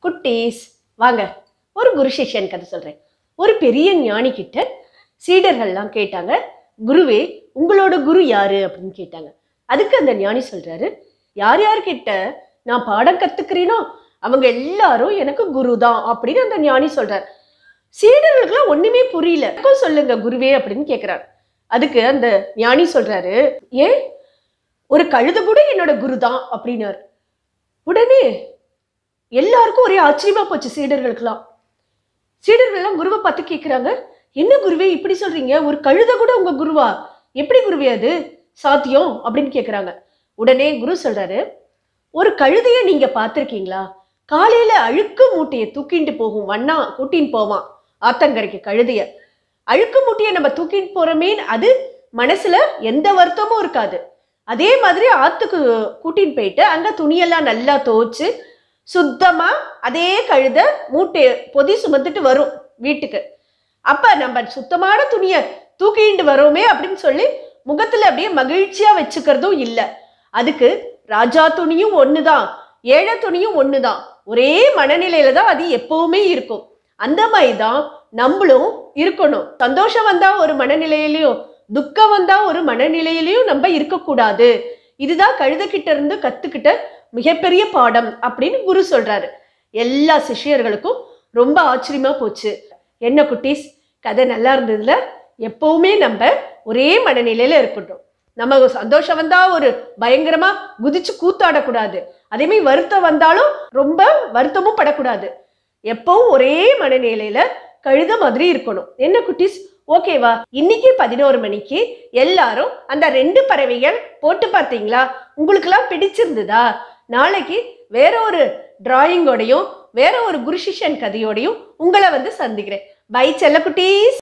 குட்டீஸ் வாங்க ஒரு குரு சிஷ்யன் கதை சொல்றேன் ஒரு பெரிய ஞானி கிட்ட சீடர்கள்லாம் கேட்டாங்க குருவே உங்களோட குரு யாரு அப்படின்னு கேட்டாங்க அதுக்கு அந்த ஞானி சொல்றாரு யார் யார்கிட்ட நான் பாடம் கத்துக்கிறேனோ அவங்க எல்லாரும் எனக்கு குரு தான் அப்படின்னு அந்த ஞானி சொல்றார் சீடர்களுக்குலாம் ஒண்ணுமே புரியல எனக்கும் சொல்லுங்க குருவே அப்படின்னு கேக்குறாரு அதுக்கு அந்த ஞானி சொல்றாரு ஏன் ஒரு கழுத கூட என்னோட குரு தான் அப்படின்னாரு உடனே எல்லாருக்கும் ஒரே ஆச்சரியமா போச்சு சீடர்களுக்கெல்லாம் சீடர்கள்லாம் குருவை பார்த்து கேட்குறாங்க என்ன குருவே இப்படி சொல்றீங்க ஒரு கழுத கூட உங்க குருவா எப்படி குருவே அது சாத்தியம் அப்படின்னு கேட்குறாங்க உடனே குரு சொல்றாரு ஒரு கழுதைய நீங்க பார்த்துருக்கீங்களா காலையில அழுக்கு மூட்டையை தூக்கிட்டு போகும் வண்ணா கூட்டின்னு போவான் ஆத்தங்கரைக்கு கழுதைய அழுக்கு மூட்டையை நம்ம தூக்கிட்டு போறோமே அது மனசுல எந்த வருத்தமும் இருக்காது அதே மாதிரி ஆத்துக்கு கூட்டின்னு போயிட்டு அங்க துணியெல்லாம் நல்லா துவைச்சு சுத்தமா அதே கழுத மூட்டை பொதி சுமந்துட்டு வரும் வீட்டுக்கு அப்ப நம்ம சுத்தமான துணியை தூக்கிட்டு வரோமே அப்படின்னு சொல்லி முகத்துல அப்படியே மகிழ்ச்சியா வச்சுக்கிறதும் இல்லை அதுக்கு ராஜா துணியும் ஒண்ணுதான் ஏழை துணியும் ஒண்ணுதான் ஒரே மனநிலையில தான் அது எப்பவுமே இருக்கும் அந்த மாதிரி தான் நம்மளும் இருக்கணும் சந்தோஷம் வந்தா ஒரு மனநிலையிலையும் துக்கம் வந்தா ஒரு மனநிலையிலையும் நம்ம இருக்கக்கூடாது இதுதான் கழுதக்கிட்ட இருந்து கத்துக்கிட்ட மிகப்பெரிய பாடம் அப்படின்னு குரு சொல்றாரு எல்லா சிஷ்யர்களுக்கும் ரொம்ப ஆச்சரியமா போச்சு என்ன குட்டீஸ் கதை நல்லா இருந்ததுல எப்பவுமே நம்ம ஒரே மனநிலையில இருக்கட்டும் நம்ம சந்தோஷம் வந்தா ஒரு பயங்கரமா குதிச்சு கூத்தாடக்கூடாது அதே மாதிரி வருத்தம் வந்தாலும் ரொம்ப வருத்தமும் படக்கூடாது எப்பவும் ஒரே மனநிலையில கழுத மாதிரி இருக்கணும் என்ன குட்டீஸ் ஓகேவா இன்னைக்கு பதினோரு மணிக்கு எல்லாரும் அந்த ரெண்டு பறவைகள் போட்டு பார்த்தீங்களா உங்களுக்கெல்லாம் பிடிச்சிருந்ததா நாளைக்கு வேற ஒரு டிராயிங்கோடையும் வேற ஒரு குருஷிஷன் கதையோடையும் உங்களை வந்து சந்திக்கிறேன் பை செல்ல குட்டீஸ்